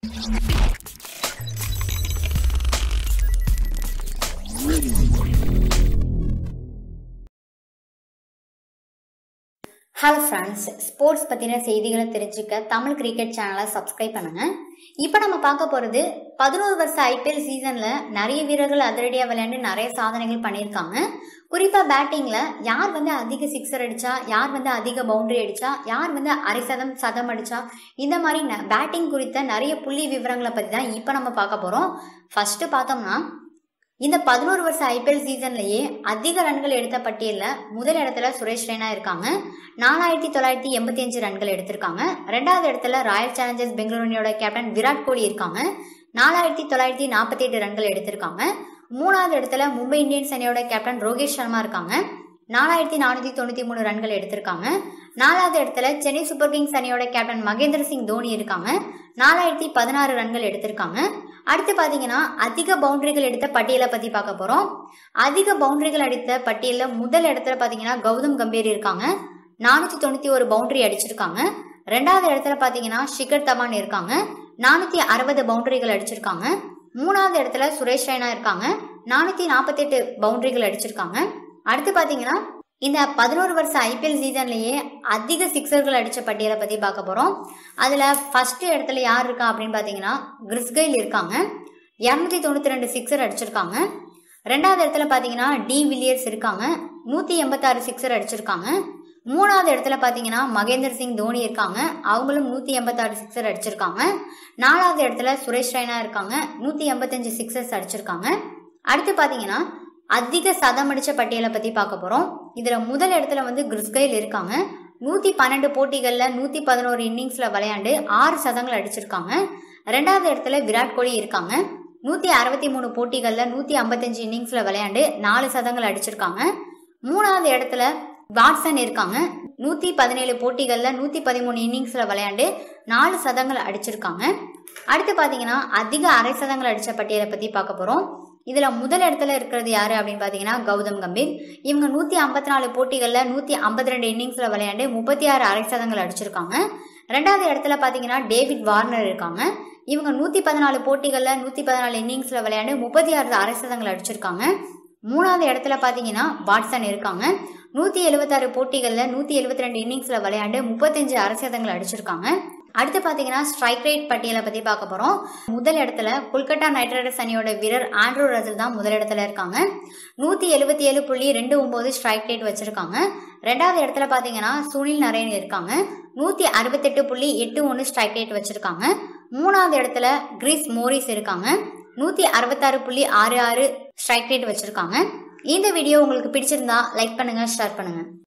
hello friends sports பற்றின செய்திகளை தெரிஞ்சுக்க தமிழ் கிரிக்கெட் சேனலை சப்ஸ்கிரைப் பண்ணுங்க இப்போ நம்ம பார்க்க போகிறது பதினோரு வருஷம் ஐபிஎல் சீசனில் நிறைய வீரர்கள் அதிரடியாக விளையாண்டு நிறைய சாதனைகள் பண்ணியிருக்காங்க குறிப்பாக பேட்டிங்கில் யார் வந்து அதிக சிக்ஸர் அடித்தா யார் வந்து அதிக பவுண்டரி அடித்தா யார் வந்து அரை சதம் சதம் அடித்தா இந்த மாதிரி பேட்டிங் குறித்த நிறைய புள்ளி விவரங்களை பற்றி தான் இப்போ நம்ம பார்க்க போகிறோம் ஃபஸ்ட்டு பார்த்தோம்னா இந்த பதினோரு வருஷம் ஐபிஎல் சீசன்லயே அதிக ரன்கள் எடுத்த பட்டியலில் முதல் இடத்துல சுரேஷ் ரெய்னா இருக்காங்க நாலாயிரத்தி தொள்ளாயிரத்தி எண்பத்தி அஞ்சு ரன்கள் எடுத்திருக்காங்க ரெண்டாவது இடத்துல ராயல் சேலஞ்சர்ஸ் பெங்களூருனியோட கேப்டன் விராட் கோலி இருக்காங்க நாலாயிரத்தி தொள்ளாயிரத்தி நாற்பத்தி எட்டு ரன்கள் எடுத்திருக்காங்க மூணாவது இடத்துல மும்பை இந்தியன்ஸ் அணியோட கேப்டன் ரோஹித் சர்மா இருக்காங்க நாலாயிரத்தி நானூற்றி தொண்ணூற்றி மூணு ரன்கள் எடுத்திருக்காங்க நாலாவது இடத்துல சென்னை சூப்பர் கிங்ஸ் அணியோட கேப்டன் மகேந்திர சிங் தோனி இருக்காங்க நாலாயிரத்தி பதினாறு ரன்கள் எடுத்திருக்காங்க அடுத்து பார்த்தீங்கன்னா அதிக பவுண்டரிகள் எடுத்த பட்டியலை பற்றி பார்க்க போகிறோம் அதிக பவுண்டரிகள் அடித்த பட்டியலில் முதல் இடத்துல பார்த்தீங்கன்னா கௌதம் கம்பீர் இருக்காங்க நானூற்றி தொண்ணூற்றி ஒரு பவுண்டரி அடிச்சிருக்காங்க ரெண்டாவது இடத்துல பார்த்தீங்கன்னா ஷிகர் தவான் இருக்காங்க நானூற்றி அறுபது பவுண்டரிகள் அடிச்சிருக்காங்க மூணாவது இடத்துல சுரேஷ் ரெய்னா இருக்காங்க நானூற்றி நாற்பத்தெட்டு பவுண்டரிகள் அடிச்சிருக்காங்க அடுத்து பார்த்தீங்கன்னா இந்த பதினோரு வருஷம் ஐபிஎல் சீசன்லேயே அதிக சிக்ஸர்கள் அடித்த பட்டியலை பற்றி பார்க்க போகிறோம் அதில் ஃபஸ்ட்டு இடத்துல யார் இருக்கா அப்படின்னு பார்த்தீங்கன்னா கிறிஸ்கைல் இருக்காங்க இரநூத்தி தொண்ணூற்றி ரெண்டு சிக்ஸர் அடிச்சிருக்காங்க ரெண்டாவது இடத்துல பார்த்தீங்கன்னா டி வில்லியர்ஸ் இருக்காங்க நூற்றி எண்பத்தாறு சிக்ஸர் அடிச்சிருக்காங்க மூணாவது இடத்துல பார்த்தீங்கன்னா மகேந்திர சிங் தோனி இருக்காங்க அவங்களும் நூற்றி எண்பத்தாறு சிக்ஸர் அடிச்சிருக்காங்க நாலாவது இடத்துல சுரேஷ் ரெய்னா இருக்காங்க நூற்றி எண்பத்தஞ்சு சிக்ஸர்ஸ் அடிச்சிருக்காங்க அடுத்து பார்த்தீங்கன்னா அதிக சதம் அடித்த பட்டியலை பற்றி பார்க்க போகிறோம் இதில் முதல் இடத்துல வந்து கிறிஸ்கைல் இருக்காங்க நூற்றி பன்னெண்டு போட்டிகளில் நூற்றி பதினோரு இன்னிங்ஸில் விளையாண்டு ஆறு சதங்கள் அடிச்சிருக்காங்க ரெண்டாவது இடத்துல விராட் கோலி இருக்காங்க நூற்றி அறுபத்தி மூணு போட்டிகளில் நூற்றி ஐம்பத்தஞ்சு இன்னிங்ஸில் விளையாண்டு நாலு சதங்கள் அடிச்சிருக்காங்க மூணாவது இடத்துல வாட்சன் இருக்காங்க நூற்றி பதினேழு போட்டிகளில் நூற்றி பதிமூணு இன்னிங்ஸில் விளையாண்டு நாலு சதங்கள் அடிச்சிருக்காங்க அடுத்து பார்த்தீங்கன்னா அதிக அரை சதங்கள் அடித்த பட்டியலை பற்றி பார்க்க போகிறோம் இதில் முதல் இடத்துல இருக்கிறது யார் அப்படின்னு பார்த்தீங்கன்னா கௌதம் கம்பீர் இவங்க நூற்றி ஐம்பத்தி நாலு போட்டிகளில் நூற்றி ஐம்பத்தி ரெண்டு இன்னிங்ஸில் விளையாண்டு முப்பத்தி ஆறு அரை சதங்கள் அடிச்சிருக்காங்க ரெண்டாவது இடத்துல பார்த்தீங்கன்னா டேவிட் வார்னர் இருக்காங்க இவங்க நூற்றி பதினாலு போட்டிகளில் நூற்றி பதினாலு இன்னிங்ஸில் விளையாண்டு முப்பத்தி ஆறு அரை சதங்கள் அடிச்சிருக்காங்க மூணாவது இடத்துல பார்த்தீங்கன்னா வாட்சன் இருக்காங்க நூற்றி எழுபத்தாறு போட்டிகளில் நூற்றி எழுபத்தி ரெண்டு இன்னிங்ஸில் விளையாண்டு முப்பத்தஞ்சு அரை சதங்கள் அடிச்சிருக்காங்க அடுத்து பார்த்தீங்கன்னா ஸ்ட்ரைக் ரேட் பட்டியலை பற்றி பார்க்க போகிறோம் முதல் இடத்துல கொல்கட்டா நைட் ரைடர்ஸ் அணியோட வீரர் ஆண்ட்ரூ ரசல் தான் முதல் இடத்துல இருக்காங்க நூற்றி எழுபத்தி ஏழு புள்ளி ரெண்டு ஒம்பது ஸ்ட்ரைக் ரேட் வச்சுருக்காங்க ரெண்டாவது இடத்துல பார்த்தீங்கன்னா சுனில் நரேன் இருக்காங்க நூற்றி அறுபத்தெட்டு புள்ளி எட்டு ஒன்று ஸ்ட்ரைக் ரேட் வச்சுருக்காங்க மூணாவது இடத்துல கிரீஸ் மோரிஸ் இருக்காங்க நூற்றி அறுபத்தாறு புள்ளி ஆறு ஆறு ஸ்ட்ரைக் ரேட் வச்சுருக்காங்க இந்த வீடியோ உங்களுக்கு பிடிச்சிருந்தா லைக் பண்ணுங்கள் ஷேர் பண்ணுங்கள்